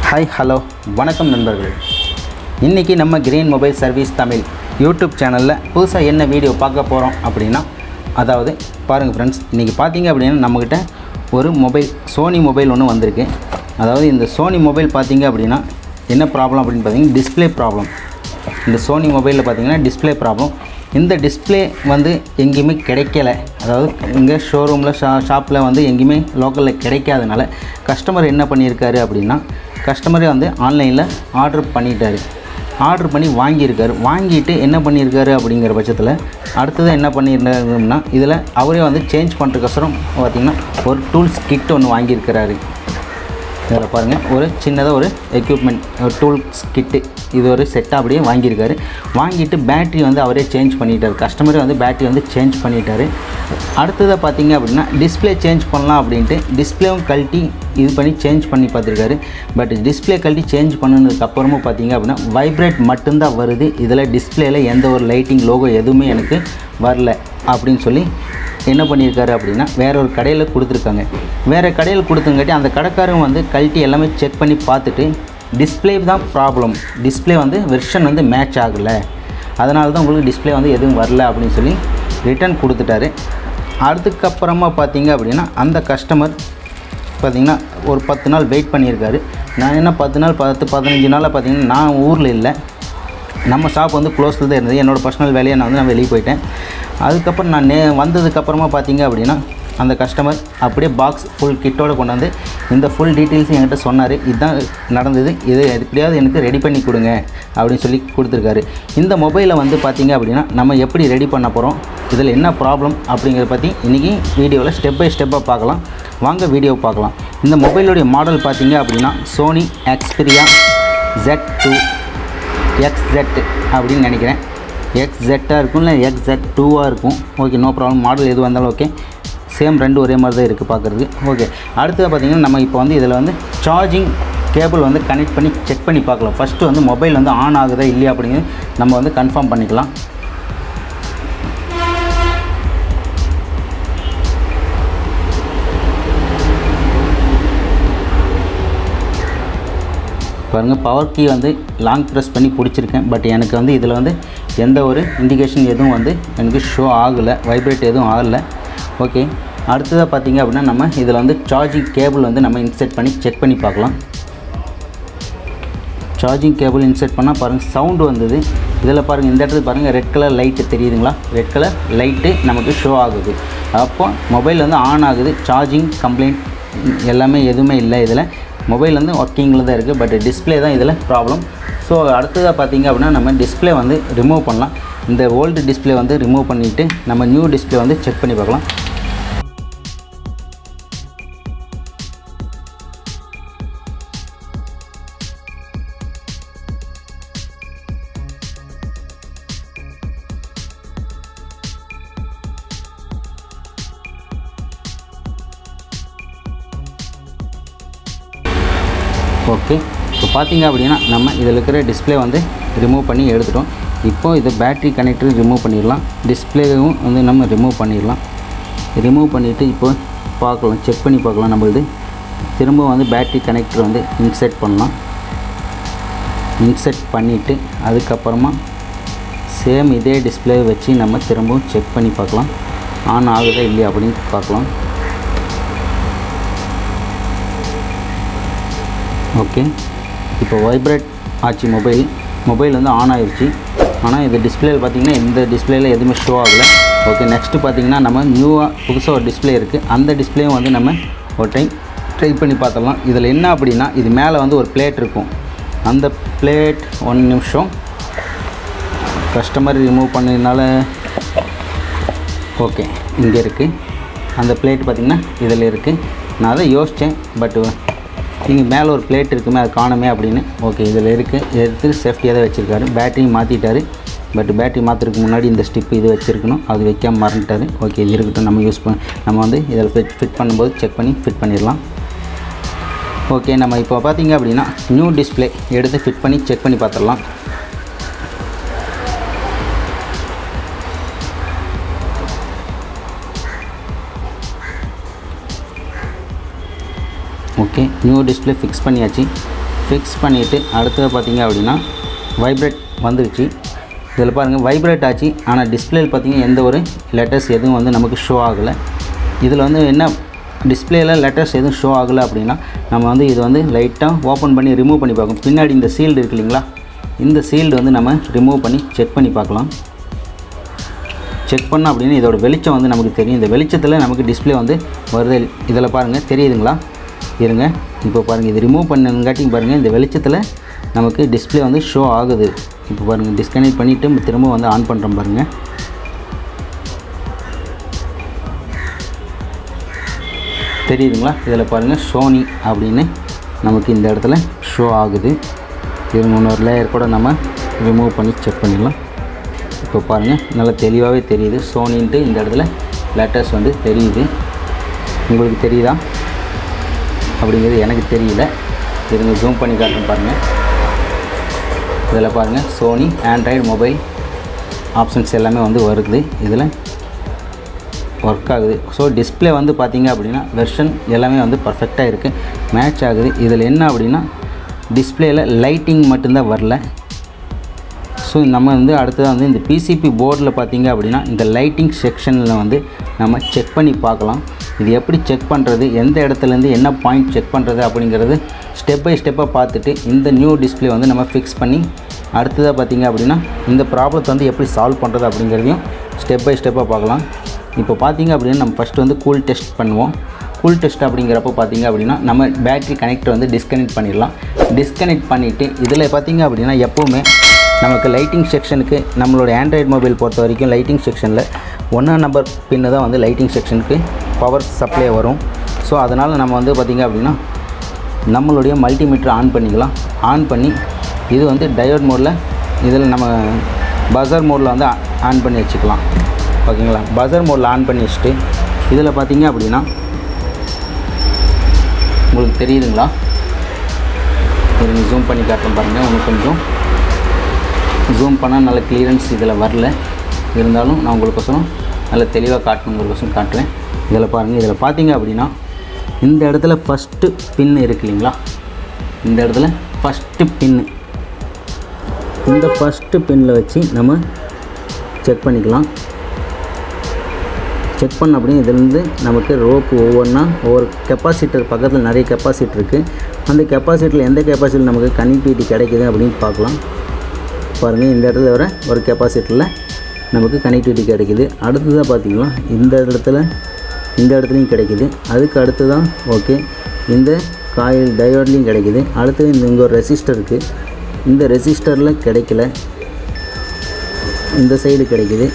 hi hello வணக்கம் நண்பர்களே இன்றைக்கி நம்ம Green Mobile Service Tamil YouTube சேனலில் புதுசாக என்ன வீடியோ பார்க்க போகிறோம் அப்படின்னா அதாவது பாருங்கள் ஃப்ரெண்ட்ஸ் இன்றைக்கி பார்த்தீங்க அப்படின்னா நம்மக்கிட்ட ஒரு மொபைல் சோனி மொபைல் ஒன்று வந்திருக்கு அதாவது இந்த சோனி மொபைல் பார்த்தீங்க அப்படின்னா என்ன ப்ராப்ளம் அப்படின்னு பார்த்தீங்கன்னா டிஸ்ப்ளே ப்ராப்ளம் இந்த சோனி மொபைலில் பார்த்தீங்கன்னா டிஸ்ப்ளே ப்ராப்ளம் இந்த டிஸ்ப்ளே வந்து எங்கேயுமே கிடைக்கல அதாவது இங்கே ஷோரூமில் ஷா ஷாப்பில் வந்து எங்கேயுமே லோக்கலில் கிடைக்காதனால கஸ்டமர் என்ன பண்ணியிருக்காரு அப்படின்னா கஸ்டமரே வந்து ஆன்லைனில் ஆர்டர் பண்ணிட்டாரு ஆர்டர் பண்ணி வாங்கியிருக்காரு வாங்கிட்டு என்ன பண்ணியிருக்காரு அப்படிங்கிற பட்சத்தில் அடுத்தது என்ன பண்ணியிருந்தாருன்னா இதில் அவரே வந்து சேஞ்ச் பண்ணுறதுக்கோசரம் பார்த்திங்கன்னா ஒரு டூல்ஸ் கிட் ஒன்று வாங்கியிருக்கிறாரு இதில் பாருங்கள் ஒரு சின்னதாக ஒரு எக்யூப்மெண்ட் ஒரு டூல்ஸ் கிட்டு இது ஒரு செட்டாக அப்படியே வாங்கியிருக்காரு வாங்கிட்டு பேட்ரி வந்து அவரே சேஞ்ச் பண்ணிட்டார் கஸ்டமரே வந்து பேட்ரி வந்து சேஞ்ச் பண்ணிட்டாரு அடுத்ததாக பார்த்தீங்க அப்படின்னா டிஸ்ப்ளே சேஞ்ச் பண்ணலாம் அப்படின்ட்டு டிஸ்ப்ளேவும் கழட்டி இது பண்ணி சேஞ்ச் பண்ணி பார்த்துருக்காரு பட் டிஸ்ப்ளே கழட்டி சேஞ்ச் பண்ணதுக்கப்புறமும் பார்த்தீங்க அப்படின்னா வைப்ரேட் மட்டும்தான் வருது இதில் டிஸ்ப்ளேயில் எந்த ஒரு லைட்டிங் லோகோ எதுவுமே எனக்கு வரல அப்படின்னு சொல்லி என்ன பண்ணியிருக்காரு அப்படின்னா வேற ஒரு கடையில் கொடுத்துருக்காங்க வேறு கடையில் கொடுத்தங்காட்டி அந்த கடைக்காரங்க வந்து கழட்டி எல்லாமே செக் பண்ணி பார்த்துட்டு டிஸ்ப்ளே தான் ப்ராப்ளம் டிஸ்ப்ளே வந்து வெர்ஷன் வந்து மேட்ச் ஆகலை அதனால தான் உங்களுக்கு டிஸ்ப்ளே வந்து எதுவும் வரல அப்படின்னு சொல்லி ரிட்டர்ன் கொடுத்துட்டாரு அதுக்கப்புறமா பார்த்தீங்க அப்படின்னா அந்த கஸ்டமர் பார்த்தீங்கன்னா ஒரு பத்து நாள் வெயிட் பண்ணியிருக்காரு நான் என்ன பத்து நாள் பத்து பதினஞ்சு நாளாக பார்த்தீங்கன்னா நான் ஊரில் இல்லை நம்ம ஷாப் வந்து க்ளோஸில் தான் இருந்தது என்னோடய பர்சனல் வேலையை நான் வந்து நான் வெளியே போயிட்டேன் அதுக்கப்புறம் நான் நே வந்ததுக்கப்புறமா பார்த்தீங்க அப்படின்னா அந்த கஸ்டமர் அப்படியே பாக்ஸ் ஃபுல் கிட்டோட கொண்டாந்து இந்த ஃபுல் டீட்டெயில்ஸ் என்கிட்ட சொன்னார் இதுதான் நடந்தது இது எப்படியாவது எனக்கு ரெடி பண்ணி கொடுங்க அப்படின்னு சொல்லி கொடுத்துருக்காரு இந்த மொபைலை வந்து பார்த்தீங்க அப்படின்னா நம்ம எப்படி ரெடி பண்ண போகிறோம் இதில் என்ன ப்ராப்ளம் அப்படிங்கிறத பற்றி இன்றைக்கி வீடியோவில் ஸ்டெப் பை ஸ்டெப்பாக பார்க்கலாம் வாங்க வீடியோ பார்க்கலாம் இந்த மொபைலுடைய மாடல் பார்த்தீங்க அப்படின்னா Sony Xperia Z two X Z அப்படின்னு நினைக்கிறேன் எக்ஸ்ஜெட்டாக இருக்கும் இல்லை எக்ஸ்ஜெட் டூவாக இருக்கும் ஓகே நோ ப்ராப்ளம் மாடல் எது வந்தாலும் ஓகே சேம் ரெண்டு ஒரே மாதிரி தான் இருக்குது பார்க்குறதுக்கு ஓகே அடுத்தது பார்த்திங்கன்னா நம்ம இப்போ வந்து இதில் வந்து சார்ஜிங் கேபிள் வந்து கனெக்ட் பண்ணி செக் பண்ணி பார்க்கலாம் ஃபஸ்ட்டு வந்து மொபைல் வந்து ஆன் ஆகுதா இல்லையா அப்படிங்கிறது நம்ம வந்து கன்ஃபார்ம் பண்ணிக்கலாம் பாருங்கள் பவர் கீ வந்து லாங் ப்ரெஸ் பண்ணி பிடிச்சிருக்கேன் பட் எனக்கு வந்து இதில் வந்து எந்த ஒரு இண்டிகேஷன் எதுவும் வந்து எனக்கு ஷோ ஆகலை வைப்ரேட் எதுவும் ஆகலை ஓகே அடுத்ததாக பார்த்தீங்க அப்படின்னா நம்ம இதில் வந்து சார்ஜிங் கேபிள் வந்து நம்ம இன்செர்ட் பண்ணி செக் பண்ணி பார்க்கலாம் சார்ஜிங் கேபிள் இன்செர்ட் பண்ணால் பாருங்கள் சவுண்டு வந்தது இதில் பாருங்கள் இந்த இடத்துல பாருங்கள் ரெட் கலர் லைட்டு தெரியுதுங்களா ரெட் கலர் லைட்டு நமக்கு ஷோ ஆகுது அப்போ மொபைல் வந்து ஆன் ஆகுது சார்ஜிங் கம்ப்ளைண்ட் எல்லாமே எதுவுமே இல்லை இதில் மொபைல் வந்து ஒர்க்கிங்கில் தான் இருக்குது பட் டிஸ்ப்ளே தான் இதில் ப்ராப்ளம் ஸோ அடுத்ததாக பார்த்தீங்க அப்படின்னா நம்ம டிஸ்ப்ளே வந்து ரிமூவ் பண்ணலாம் இந்த ஓல்டு டிஸ்ப்ளே வந்து ரிமூவ் பண்ணிவிட்டு நம்ம நியூ டிஸ்ப்ளே வந்து செக் பண்ணி பார்க்கலாம் ஓகே இப்போ பார்த்தீங்க அப்படின்னா நம்ம இதில் இருக்கிற டிஸ்ப்ளே வந்து ரிமூவ் பண்ணி எடுத்துட்டோம் இப்போ இது பேட்ரி கனெக்டர் ரிமூவ் பண்ணிடலாம் டிஸ்ப்ளேவும் வந்து நம்ம ரிமூவ் பண்ணிடலாம் ரிமூவ் பண்ணிவிட்டு இப்போ பார்க்கலாம் செக் பண்ணி பார்க்கலாம் நம்மளது திரும்ப வந்து பேட்ரி கனெக்டர் வந்து இன்செர்ட் பண்ணலாம் இன்செர்ட் பண்ணிவிட்டு அதுக்கப்புறமா சேம் இதே டிஸ்ப்ளே வச்சு நம்ம திரும்பவும் செக் பண்ணி பார்க்கலாம் ஆன் ஆகுதா இல்லையா அப்படின்னு பார்க்கலாம் ஓகே இப்போ வைப்ரேட் ஆச்சு மொபைல் மொபைல் வந்து ஆன் ஆயிடுச்சு ஆனால் இது டிஸ்பிளேயில் பார்த்தீங்கன்னா இந்த டிஸ்பிளேயில் எதுவுமே ஷோ ஆகலை ஓகே நெக்ஸ்ட்டு பார்த்தீங்கன்னா நம்ம நியூவாக புதுசாக ஒரு டிஸ்பிளே இருக்குது அந்த டிஸ்பிளேயும் வந்து நம்ம ஒரு டைம் ட்ரை பண்ணி பார்த்துடலாம் இதில் என்ன அப்படின்னா இது மேலே வந்து ஒரு பிளேட் இருக்கும் அந்த பிளேட் ஒன் நிமிஷம் கஸ்டமர் ரிமூவ் பண்ணதுனால ஓகே இங்கே இருக்குது அந்த பிளேட் பார்த்திங்கன்னா இதில் இருக்குது நான் அதை யோசித்தேன் பட் இங்கே மேலே ஒரு பிளேட் இருக்குமே அது காணுமே அப்படின்னு ஓகே இதில் இருக்குது எடுத்து சேஃப்டியாக தான் வச்சுருக்காரு பேட்டரியும் மாற்றிட்டாரு பட் பேட்டரி மாற்றுறதுக்கு முன்னாடி இந்த ஸ்டிப் இது வச்சுருக்கணும் அது வைக்காம மறந்துட்டாரு ஓகே இது இருக்கட்டும் நம்ம யூஸ் பண்ண நம்ம வந்து இதில் ஃபிட் ஃபிட் பண்ணும்போது செக் பண்ணி ஃபிட் பண்ணிடலாம் ஓகே நம்ம இப்போ பார்த்தீங்க அப்படின்னா நியூ டிஸ்பிளே எடுத்து ஃபிட் பண்ணி செக் பண்ணி பார்த்துடலாம் ஓகே நியூ டிஸ்பிளே ஃபிக்ஸ் பண்ணியாச்சு ஃபிக்ஸ் பண்ணிவிட்டு அடுத்தது பார்த்தீங்க அப்படின்னா வைப்ரேட் வந்துருச்சு இதில் பாருங்கள் வைப்ரேட் ஆச்சு ஆனால் டிஸ்பிளேயில் பார்த்தீங்கன்னா எந்த ஒரு லெட்டர்ஸ் எதுவும் வந்து நமக்கு ஷோ ஆகலை இதில் வந்து என்ன டிஸ்பிளேயில் லெட்டர்ஸ் எதுவும் ஷோ ஆகலை அப்படின்னா நம்ம வந்து இது வந்து லைட்டாக ஓப்பன் பண்ணி ரிமூவ் பண்ணி பார்க்கணும் பின்னாடி இந்த சீல்டு இருக்கு இல்லைங்களா இந்த சீல்டு வந்து நம்ம ரிமூவ் பண்ணி செக் பண்ணி பார்க்கலாம் செக் பண்ணோம் அப்படின்னா இதோட வெளிச்சம் வந்து நமக்கு தெரியும் இந்த வெளிச்சத்தில் நமக்கு டிஸ்பிளே வந்து வருது இதில் பாருங்கள் தெரியுதுங்களா இருங்க இப்போ பாருங்கள் இது ரிமூவ் பண்ணங்காட்டி பாருங்கள் இந்த வெளிச்சத்தில் நமக்கு டிஸ்பிளே வந்து ஷோ ஆகுது இப்போ பாருங்கள் டிஸ்கனெக்ட் பண்ணிவிட்டு திரும்ப வந்து ஆன் பண்ணுறோம் பாருங்கள் தெரியுதுங்களா இதில் பாருங்கள் சோனி அப்படின்னு நமக்கு இந்த இடத்துல ஷோ ஆகுது இது இன்னொரு லேயர் கூட நம்ம ரிமூவ் பண்ணி செக் பண்ணிடலாம் இப்போ பாருங்கள் நல்லா தெளிவாகவே தெரியுது சோனின்ட்டு இந்த இடத்துல லெட்டர்ஸ் வந்து தெரியுது உங்களுக்கு தெரியுதா அப்படிங்கிறது எனக்கு தெரியல இருங்க ஜூம் பண்ணி காட்டுறேன் பாருங்கள் இதில் பாருங்கள் சோனி ஆண்ட்ராய்டு மொபைல் ஆப்ஷன்ஸ் எல்லாமே வந்து வருது இதில் ஒர்க் ஆகுது ஸோ டிஸ்பிளே வந்து பார்த்தீங்க அப்படின்னா வெர்ஷன் எல்லாமே வந்து பர்ஃபெக்டாக இருக்குது மேட்ச் ஆகுது இதில் என்ன அப்படின்னா டிஸ்பிளேயில் லைட்டிங் மட்டும்தான் வரல ஸோ நம்ம வந்து அடுத்தது வந்து இந்த பிசிபி போர்டில் பார்த்தீங்க அப்படின்னா இந்த லைட்டிங் செக்ஷனில் வந்து நம்ம செக் பண்ணி பார்க்கலாம் இது எப்படி செக் பண்ணுறது எந்த இடத்துலேருந்து என்ன பாயிண்ட் செக் பண்ணுறது அப்படிங்கிறது ஸ்டெப் பை ஸ்டெப்பாக பார்த்துட்டு இந்த நியூ டிஸ்பிளே வந்து நம்ம ஃபிக்ஸ் பண்ணி அடுத்ததாக பார்த்தீங்க அப்படின்னா இந்த ப்ராப்ளத்தை வந்து எப்படி சால்வ் பண்ணுறது அப்படிங்கிறதையும் ஸ்டெப் பை ஸ்டெப்பாக பார்க்கலாம் இப்போ பார்த்தீங்க அப்படின்னா நம்ம ஃபஸ்ட்டு வந்து கூல் டெஸ்ட் பண்ணுவோம் கூல் டெஸ்ட் அப்படிங்கிறப்போ பார்த்தீங்க அப்படின்னா நம்ம பேட்ரி கனெக்டர் வந்து டிஸ்கனெக்ட் பண்ணிடலாம் டிஸ்கனெக்ட் பண்ணிவிட்டு இதில் பார்த்தீங்க அப்படின்னா எப்போவுமே நமக்கு லைட்டிங் செக்ஷனுக்கு நம்மளோட ஆண்ட்ராய்டு மொபைல் பொறுத்த வரைக்கும் லைட்டிங் செக்ஷனில் ஒன்றாம் நம்பர் பின்னு தான் வந்து லைட்டிங் செக்ஷனுக்கு பவர் சப்ளை வரும் ஸோ அதனால் நம்ம வந்து பார்த்திங்க அப்படின்னா நம்மளுடைய மல்டிமீட்டர் ஆன் பண்ணிக்கலாம் ஆன் பண்ணி இது வந்து டயோட் மோடில் இதில் நம்ம பஸர் மோடில் வந்து ஆன் பண்ணி வச்சுக்கலாம் ஓகேங்களா பஸர் மோடில் ஆன் பண்ணி வச்சுட்டு இதில் பார்த்தீங்க அப்படின்னா உங்களுக்கு தெரியுதுங்களா இருங்க ஜூம் பண்ணி காட்டுறேன் பாருங்கள் உங்களுக்கு கொஞ்சம் ஜூம் பண்ணால் நல்ல கிளியரன்ஸ் இதில் வரல இருந்தாலும் நான் உங்களுக்கோசரம் நல்ல தெளிவாக காட்டணுங்கிறக்கோசரம் காட்டுறேன் இதில் பாருங்கள் இதில் பார்த்தீங்க அப்படின்னா இந்த இடத்துல ஃபஸ்ட்டு பின் இருக்கு இல்லைங்களா இந்த இடத்துல ஃபஸ்ட்டு பின்னு இந்த ஃபஸ்ட்டு பின்னில் வச்சு நம்ம செக் பண்ணிக்கலாம் செக் பண்ண அப்படியே இதுலேருந்து நமக்கு ரோப்பு ஒவ்வொன்றா ஒவ்வொரு கெப்பாசிட்டர் பக்கத்தில் நிறைய கெப்பாசிட்டர் இருக்குது அந்த கெப்பாசிட்டரில் எந்த கெப்பாசிட்டியில் நமக்கு கனெக்டிவிட்டி கிடைக்குது அப்படின்னு பார்க்கலாம் பாருங்கள் இந்த இடத்துல வர ஒரு கெப்பாசிட்டரில் நமக்கு கனெக்டிவிட்டி கிடைக்குது அடுத்ததாக பார்த்தீங்கன்னா இந்த இடத்துல இந்த இடத்துலையும் கிடைக்குது அதுக்கு அடுத்து தான் ஓகே இந்த காயில் டயோட்லேயும் கிடைக்குது அடுத்து இந்த இங்கே ஒரு ரெசிஸ்டர் இருக்குது இந்த ரெசிஸ்டரில் கிடைக்கல இந்த சைடு கிடைக்குது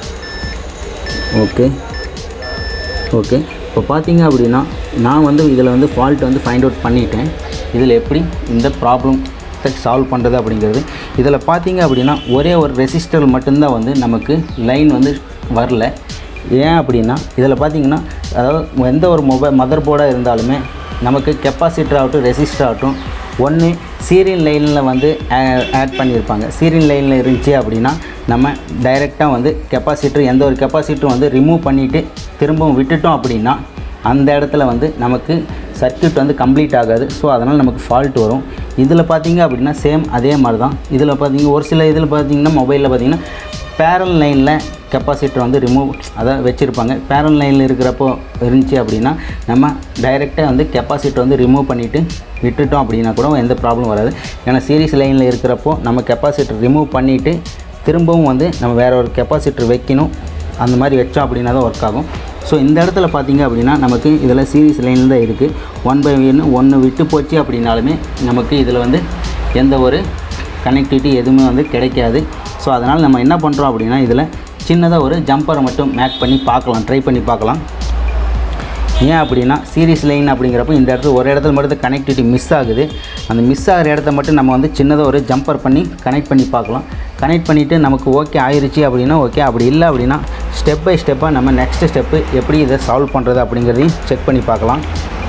ஓகே ஓகே இப்போ பார்த்தீங்க அப்படின்னா நான் வந்து இதில் வந்து ஃபால்ட் வந்து ஃபைண்ட் அவுட் பண்ணிட்டேன் இதில் எப்படி இந்த ப்ராப்ளம் சால்வ் பண்ணுறது அப்படிங்கிறது இதில் பார்த்தீங்க அப்படின்னா ஒரே ஒரு ரெசிஸ்டர் மட்டும்தான் வந்து நமக்கு லைன் வந்து வரல ஏன் அப்படின்னா இதில் பார்த்தீங்கன்னா அதாவது எந்த ஒரு மொபைல் மதர் போர்டாக இருந்தாலுமே நமக்கு கெப்பாசிட்டர் ஆகட்டும் ரெசிஸ்டர் ஆகட்டும் ஒன்று சீரியல் லைனில் வந்து ஆட் பண்ணியிருப்பாங்க சீரியல் லைனில் இருந்துச்சு அப்படின்னா நம்ம டைரெக்டாக வந்து கெப்பாசிட்டர் எந்த ஒரு கெப்பாசிட்டரும் வந்து ரிமூவ் பண்ணிவிட்டு திரும்பவும் விட்டுட்டோம் அப்படின்னா அந்த இடத்துல வந்து நமக்கு சர்க்யூட் வந்து கம்ப்ளீட் ஆகாது ஸோ அதனால் நமக்கு ஃபால்ட் வரும் இதில் பார்த்தீங்க அப்படின்னா சேம் அதே மாதிரி தான் இதில் பார்த்தீங்க ஒரு சில இதில் பார்த்தீங்கன்னா மொபைலில் பார்த்தீங்கன்னா பேரல் லைனில் கெப்பாசிட்டர் வந்து ரிமூவ் அதான் வச்சுருப்பாங்க பேரல் லைனில் இருக்கிறப்போ இருந்துச்சு அப்படின்னா நம்ம டைரெக்டாக வந்து கெப்பாசிட்டர் வந்து ரிமூவ் பண்ணிவிட்டு விட்டுட்டோம் அப்படின்னா கூட எந்த ப்ராப்ளம் வராது ஏன்னா சீரிஸ் லைனில் இருக்கிறப்போ நம்ம கெப்பாசிட்டர் ரிமூவ் பண்ணிவிட்டு திரும்பவும் வந்து நம்ம வேறு ஒரு கெப்பாசிட்டர் வைக்கணும் அந்த மாதிரி வச்சோம் அப்படின்னா தான் ஒர்க் ஆகும் ஸோ இந்த இடத்துல பார்த்தீங்க அப்படின்னா நமக்கு இதில் சீரிஸ் லைனில் தான் இருக்குது ஒன் பை ஒன்று ஒன்று விட்டு போச்சு அப்படின்னாலுமே நமக்கு இதில் வந்து எந்த ஒரு கனெக்டிவிட்டி எதுவுமே வந்து கிடைக்காது ஸோ அதனால் நம்ம என்ன பண்ணுறோம் அப்படின்னா இதில் சின்னதாக ஒரு ஜம்பரை மட்டும் மேக் பண்ணி பார்க்கலாம் ட்ரை பண்ணி பார்க்கலாம் ஏன் அப்படின்னா சீரிஸ் லைன் அப்படிங்கிறப்போ இந்த இடத்துல ஒரு இடத்துல மட்டும் கனெக்டிவிட்டி மிஸ் ஆகுது அந்த மிஸ் ஆகிற இடத்த மட்டும் நம்ம வந்து சின்னதாக ஒரு ஜம்பர் பண்ணி கனெக்ட் பண்ணி பார்க்கலாம் கனெக்ட் பண்ணிவிட்டு நமக்கு ஓகே ஆயிருச்சு அப்படின்னா ஓகே அப்படி இல்லை அப்படின்னா ஸ்டெப் பை ஸ்டெப்பாக நம்ம நெக்ஸ்ட் ஸ்டெப்பு எப்படி இதை சால்வ் பண்ணுறது அப்படிங்கிறதையும் செக் பண்ணி பார்க்கலாம்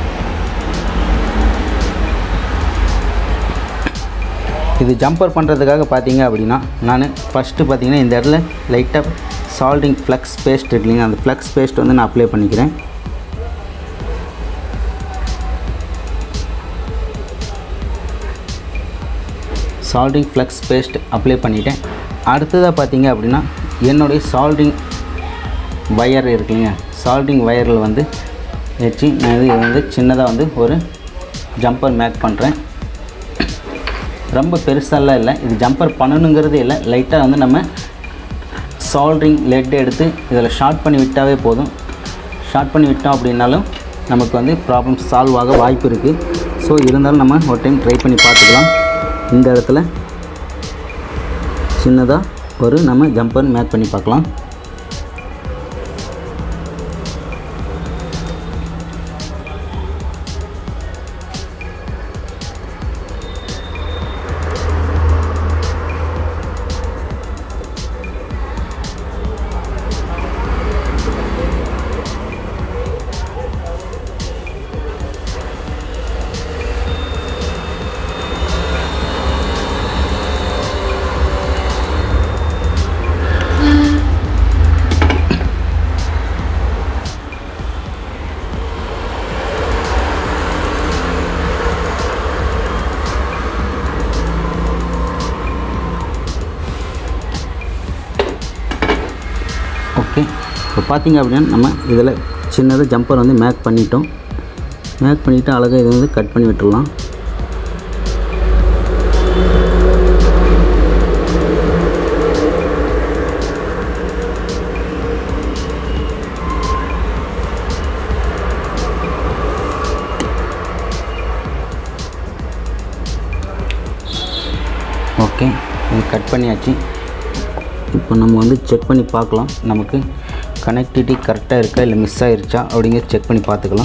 இது ஜம்பர் பண்ணுறதுக்காக பார்த்தீங்க அப்படின்னா நான் ஃபஸ்ட்டு பார்த்தீங்கன்னா இந்த இடத்துல லைட்டாக சால்டிங் ஃப்ளக்ஸ் பேஸ்ட் இருக்கு இல்லைங்க அந்த ஃப்ளக்ஸ் பேஸ்ட் வந்து நான் அப்ளை பண்ணிக்கிறேன் சால்ட்ரிங் ஃப்ளக்ஸ் பேஸ்ட் அப்ளை பண்ணிட்டேன் அடுத்ததாக பார்த்தீங்க அப்படின்னா என்னுடைய சால்ட்ரிங் வயர் இருக்குங்க சால்ட்ரிங் வயரில் வந்து வச்சு நான் இது வந்து சின்னதாக வந்து ஒரு ஜம்பர் மேக் பண்ணுறேன் ரொம்ப பெருசாலாம் இல்லை இது ஜம்பர் பண்ணணுங்கிறது இல்லை லைட்டாக வந்து நம்ம சால்ட்ரிங் லெட் எடுத்து இதில் ஷார்ட் பண்ணி விட்டாவே போதும் ஷார்ட் பண்ணி விட்டோம் அப்படின்னாலும் நமக்கு வந்து ப்ராப்ளம் சால்வ் ஆக வாய்ப்பு இருக்குது ஸோ இருந்தாலும் நம்ம ஒரு டைம் ட்ரை பண்ணி பார்த்துக்கலாம் இந்த இடத்துல சின்னதாக ஒரு நம்ம ஜம்பர் மேக் பண்ணி பார்க்கலாம் ஓகே இப்போ பார்த்தீங்க அப்படின்னா நம்ம இதில் சின்னதாக ஜம்பர் வந்து மேக் பண்ணிட்டோம் மேக் பண்ணிவிட்டு அழகாக இதை வந்து கட் பண்ணி விட்டுடலாம் ஓகே இது கட் பண்ணியாச்சு இப்போ நம்ம வந்து செக் பண்ணி பார்க்கலாம் நமக்கு கனெக்டிவிட்டி கரெக்டாக இருக்கா இல்லை மிஸ் ஆயிருச்சா அப்படிங்கிறத செக் பண்ணி பார்த்துக்கலாம்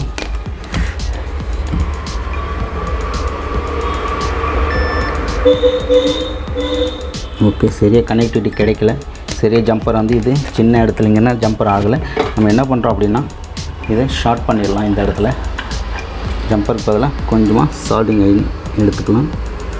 ஓகே சரியாக கனெக்டிவிட்டி கிடைக்கல சரியாக ஜம்பர் வந்து இது சின்ன இடத்துல இங்கன்னா ஜம்பர் ஆகலை நம்ம என்ன பண்ணுறோம் அப்படின்னா இதை ஷார்ட் பண்ணிடலாம் இந்த இடத்துல ஜம்பருக்கு பதிலாக கொஞ்சமாக சால்டிங் எடுத்துக்கலாம்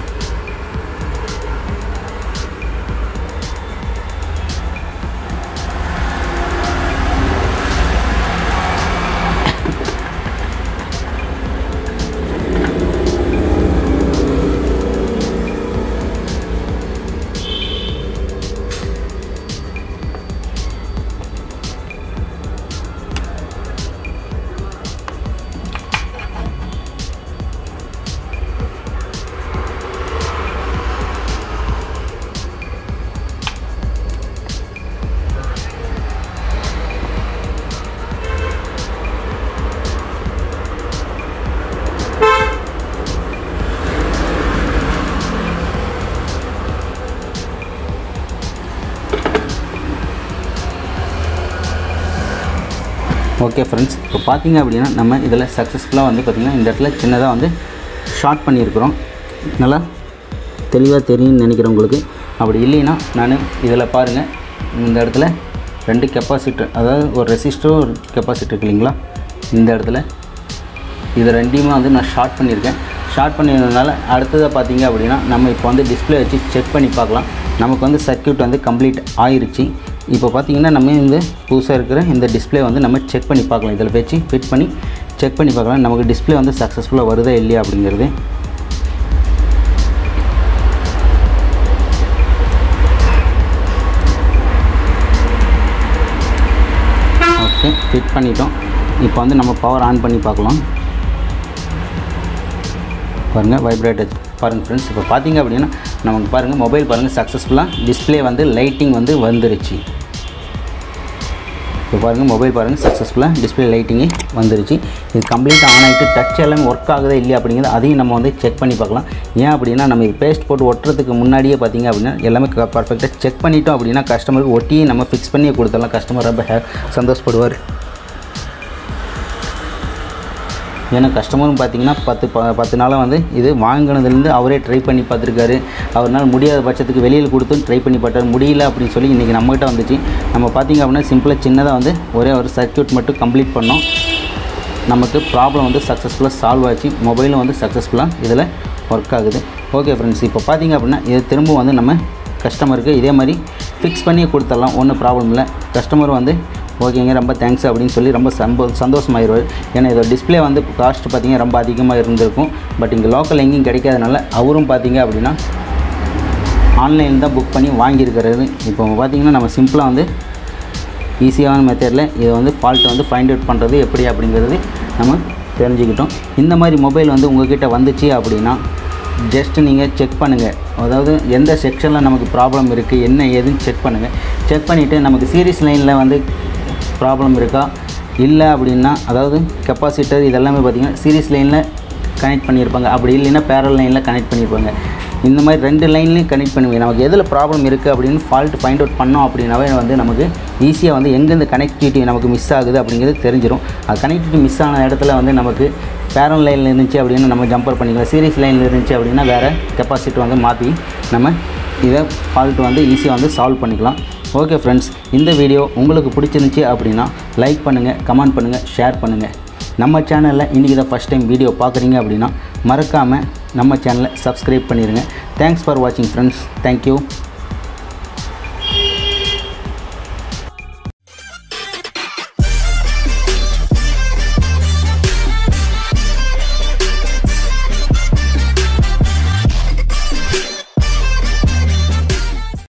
ஓகே ஃப்ரெண்ட்ஸ் இப்போ பார்த்தீங்க அப்படின்னா நம்ம இதில் சக்ஸஸ்ஃபுல்லாக வந்து பார்த்திங்கன்னா இந்த இடத்துல சின்னதாக வந்து ஷார்ட் பண்ணியிருக்கிறோம் நல்லா தெளிவாக தெரியும்னு நினைக்கிறேன் உங்களுக்கு அப்படி இல்லைன்னா நான் இதில் பாருங்கள் இந்த இடத்துல ரெண்டு கெப்பாசிட்டர் அதாவது ஒரு ரெசிஸ்டரும் ஒரு கெப்பாசிட்டர் இருக்கு இல்லைங்களா இந்த இடத்துல இது ரெண்டையுமே வந்து நான் ஷார்ட் பண்ணியிருக்கேன் ஷார்ட் பண்ணியிருந்ததுனால அடுத்ததாக பார்த்தீங்க அப்படின்னா நம்ம இப்போ வந்து டிஸ்ப்ளே வச்சு செக் பண்ணி பார்க்கலாம் நமக்கு வந்து சர்க்யூட் வந்து கம்ப்ளீட் ஆயிருச்சு இப்போ பார்த்தீங்கன்னா நம்ம இந்த புதுசாக இருக்கிற இந்த டிஸ்ப்ளே வந்து நம்ம செக் பண்ணி பார்க்கலாம் இதில் வச்சு ஃபிட் பண்ணி செக் பண்ணி பார்க்கலாம் நமக்கு டிஸ்ப்ளே வந்து சக்ஸஸ்ஃபுல்லாக வருதா இல்லையா அப்படிங்கிறது ஓகே ஃபிட் பண்ணிட்டோம் இப்போ வந்து நம்ம பவர் ஆன் பண்ணி பார்க்கலாம் பாருங்கள் வைப்ரேட்டர் பாருங்கள் ஃப்ரெண்ட்ஸ் இப்போ பார்த்தீங்க அப்படின்னா நமக்கு பாருங்கள் மொபைல் பாருங்கள் சக்ஸஸ்ஃபுல்லாக டிஸ்ப்ளே வந்து லைட்டிங் வந்து வந்துருச்சு இப்போ பாருங்கள் மொபைல் பாருங்கள் சக்ஸஸ்ஃபுல்லாக டிஸ்ப்ளே லைட்டிங்கு வந்துருச்சு இது கம்ப்ளீட்டாக ஆன் ஆகிட்டு டச் எல்லாமே ஒர்க் ஆகுதா இல்லையா அப்படிங்கிறது அதையும் நம்ம வந்து செக் பண்ணி பார்க்கலாம் ஏன் அப்படின்னா நம்ம இது பேஸ்ட் போட்டு ஒட்டுறதுக்கு முன்னாடியே பார்த்தீங்க அப்படின்னா எல்லாமே பர்ஃபெக்டாக செக் பண்ணிட்டோம் அப்படின்னா கஸ்டமருக்கு ஒட்டி நம்ம ஃபிக்ஸ் பண்ணி கொடுத்துடலாம் கஸ்டமர் ரொம்ப ஹே சந்தோஷப்படுவார் ஏன்னா கஸ்டமரும் பார்த்தீங்கன்னா பத்து ப பத்து நாளாக வந்து இது வாங்கினதுலேருந்து அவரே ட்ரை பண்ணி பார்த்துருக்காரு அவரால் முடியாத பட்சத்துக்கு வெளியில் கொடுத்தும் ட்ரை பண்ணி பார்த்தாரு முடியல அப்படின்னு சொல்லி இன்றைக்கி நம்மகிட்ட வந்துச்சு நம்ம பார்த்தீங்க அப்படின்னா சிம்பிளாக சின்னதாக வந்து ஒரே ஒரு சர்க்யூட் மட்டும் கம்ப்ளீட் பண்ணோம் நமக்கு ப்ராப்ளம் வந்து சக்ஸஸ்ஃபுல்லாக சால்வ் ஆச்சு மொபைலும் வந்து சக்ஸஸ்ஃபுல்லாக இதில் ஒர்க் ஆகுது ஓகே ஃப்ரெண்ட்ஸ் இப்போ பார்த்தீங்க அப்படின்னா இது திரும்ப வந்து நம்ம கஸ்டமருக்கு இதே மாதிரி ஃபிக்ஸ் பண்ணி கொடுத்துடலாம் ஒன்றும் ப்ராப்ளம் இல்லை கஸ்டமர் வந்து ஓகேங்க ரொம்ப தேங்க்ஸ் அப்படின்னு சொல்லி ரொம்ப சம்போ சந்தோஷமாயிருவார் ஏன்னா இதோட டிஸ்ப்ளே வந்து காஸ்ட் பார்த்தீங்கன்னா ரொம்ப அதிகமாக இருந்திருக்கும் பட் இங்கே லோக்கல் எங்கேயும் கிடைக்காதனால அவரும் பார்த்தீங்க அப்படின்னா ஆன்லைனில் தான் புக் பண்ணி வாங்கியிருக்கிறது இப்போ பார்த்திங்கன்னா நம்ம சிம்பிளாக வந்து ஈஸியான மெத்தடில் இதை வந்து ஃபால்ட்டை வந்து ஃபைண்ட் அவுட் பண்ணுறது எப்படி அப்படிங்கிறது நம்ம தெரிஞ்சுக்கிட்டோம் இந்த மாதிரி மொபைல் வந்து உங்ககிட்ட வந்துச்சு அப்படின்னா ஜஸ்ட் நீங்கள் செக் பண்ணுங்கள் அதாவது எந்த செக்ஷனில் நமக்கு ப்ராப்ளம் இருக்குது என்ன ஏதுன்னு செக் பண்ணுங்கள் செக் பண்ணிவிட்டு நமக்கு சீரிஸ் லைனில் வந்து ப்ராப்ளம் இருக்கா இல்லை அப்படின்னா அதாவது கெப்பாசிட்டர் இதெல்லாமே பார்த்திங்கன்னா சீரிஸ் லைனில் கனெக்ட் பண்ணியிருப்பாங்க அப்படி இல்லைன்னா பேரல் லைனில் கனெக்ட் பண்ணியிருப்பாங்க இந்த மாதிரி ரெண்டு லைன்லையும் கனெக்ட் பண்ணுவீங்க நமக்கு எதில் ப்ராப்ளம் இருக்குது அப்படின்னு ஃபால்ட் ஃபைண்ட் அவுட் பண்ணோம் அப்படின்னாவே வந்து நமக்கு ஈஸியாக வந்து எங்கேருந்து கனெக்டிவிட்டி நமக்கு மிஸ் ஆகுது அப்படிங்கிறது தெரிஞ்சிடும் அது கனெக்டிவிட்டி மிஸ் ஆன இடத்துல வந்து நமக்கு பேரல் லைனில் இருந்துச்சு அப்படின்னு நம்ம ஜம்பர் பண்ணிக்கலாம் சீரிஸ் லைனில் இருந்துச்சு அப்படின்னா வேறு கெப்பாசிட்டி வந்து மாற்றி நம்ம இதை ஃபால்ட் வந்து ஈஸியாக வந்து சால்வ் பண்ணிக்கலாம் ஓகே ஃப்ரெண்ட்ஸ் இந்த வீடியோ உங்களுக்கு பிடிச்சிருந்துச்சி அப்படின்னா லைக் பண்ணுங்கள் கமெண்ட் பண்ணுங்கள் ஷேர் பண்ணுங்கள் நம்ம சேனலில் இன்றைக்கி தான் ஃபஸ்ட் டைம் வீடியோ பார்க்குறீங்க அப்படின்னா மறக்காமல் நம்ம சேனலை சப்ஸ்கிரைப் பண்ணிடுங்க தேங்க்ஸ் ஃபார் வாட்சிங் ஃப்ரெண்ட்ஸ் தேங்க்யூ